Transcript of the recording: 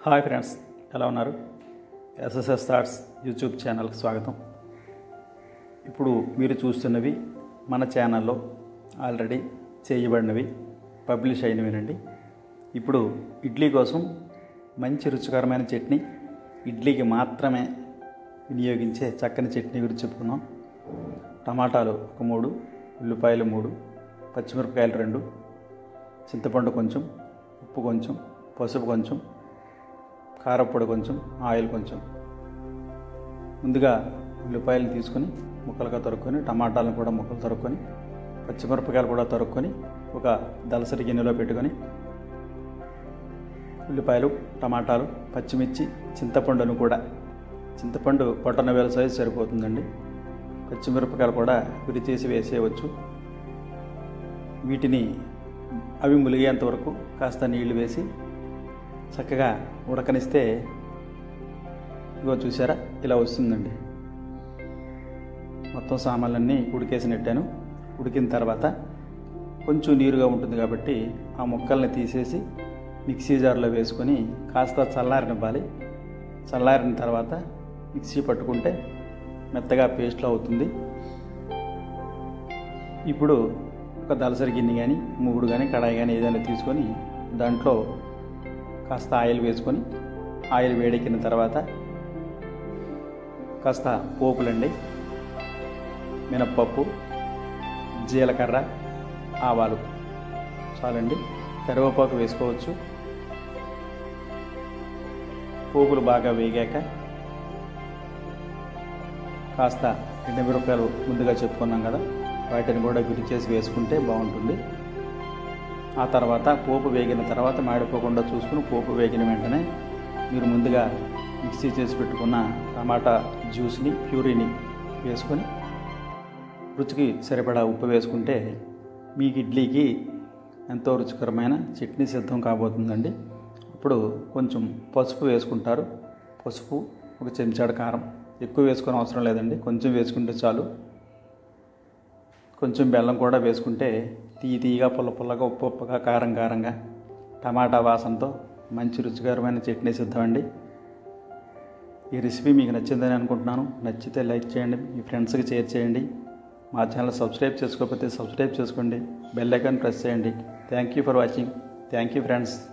hi friends ఎలా ఉన్నారు SSS thoughts YouTube ఛానల్కి స్వాగతం ఇప్పుడు మీరు చూస్తున్నవి మన ఛానల్లో ఆల్రెడీ చేయబడినవి పబ్లిష్ అయినవినండి ఇప్పుడు ఇడ్లీ కోసం మంచి రుచికరమైన చట్నీ ఇడ్లీకి మాత్రమే వినియోగించే చక్కని చట్నీ గురించి చెప్పుకుందాం టమాటాలు ఒక మూడు ఉల్లిపాయలు మూడు పచ్చిమిరపకాయలు రెండు చింతపండు కొంచెం ఉప్పు కొంచెం పసుపు కొంచెం కారప్పొడి కొంచెం ఆయిల్ కొంచెం ముందుగా ఉల్లిపాయలు తీసుకొని ముక్కలుగా తరుక్కొని టమాటాలను కూడా ముక్కలు తరుక్కొని పచ్చిమిరపకాయలు కూడా తరుక్కొని ఒక దలసరి గిన్నెలో పెట్టుకొని ఉల్లిపాయలు టమాటాలు పచ్చిమిర్చి చింతపండును కూడా చింతపండు పొట్టన వేల సైజు సరిపోతుందండి పచ్చిమిరపకాయలు కూడా విరి చేసి వేసేయవచ్చు వీటిని అవి ములిగేంత వరకు కాస్త నీళ్లు వేసి చక్కగా ఉడకనిస్తే ఇగో చూసారా ఇలా వస్తుందండి మొత్తం సామాన్లన్నీ ఉడికేసి నెట్టాను ఉడికిన తర్వాత కొంచెం నీరుగా ఉంటుంది కాబట్టి ఆ ముక్కల్ని తీసేసి మిక్సీ జార్లో వేసుకొని కాస్త చల్లారనివ్వాలి చల్లారిన తర్వాత మిక్సీ పట్టుకుంటే మెత్తగా పేస్ట్లో అవుతుంది ఇప్పుడు ఒక దలసరి గిన్నె కానీ మూగుడు కానీ కడాయి కానీ ఏదైనా తీసుకొని దాంట్లో కాస్త ఆయిల్ వేసుకొని ఆయిల్ వేడెక్కిన తర్వాత కాస్త పోపులండి మినప్పప్పు జీలకర్ర ఆవాలు చాలండి కరివేపాకు వేసుకోవచ్చు పోపులు బాగా వేగాక కాస్త ఎండుమిరపకాయలు ముందుగా చెప్పుకున్నాం కదా వాటిని కూడా విరిచేసి వేసుకుంటే బాగుంటుంది ఆ తర్వాత పోపు వేగిన తర్వాత మాడిపోకుండా చూసుకుని పోపు వేగిన వెంటనే మీరు ముందుగా మిక్సీ చేసి పెట్టుకున్న టమాటా జ్యూస్ని ప్యూరీని వేసుకొని రుచికి సరిపడా ఉప్పు వేసుకుంటే మీకు ఇడ్లీకి ఎంతో రుచికరమైన చట్నీ సిద్ధం కాబోతుందండి ఇప్పుడు కొంచెం పసుపు వేసుకుంటారు పసుపు ఒక చెంచాడు కారం ఎక్కువ వేసుకునే అవసరం లేదండి కొంచెం వేసుకుంటే చాలు కొంచెం బెల్లం కూడా వేసుకుంటే తీయ తీయగా పుల్ల పుల్లగా ఉప్పు ఉప్పుగా కారం కారంగా టమాటా వాసనతో మంచి రుచికరమైన చట్నీ సిద్ధమండి ఈ రెసిపీ మీకు నచ్చిందని అనుకుంటున్నాను నచ్చితే లైక్ చేయండి మీ ఫ్రెండ్స్కి షేర్ చేయండి మా ఛానల్ సబ్స్క్రైబ్ చేసుకోకపోతే సబ్స్క్రైబ్ చేసుకోండి బెల్ ఐకాన్ ప్రెస్ చేయండి thank you for watching thank you friends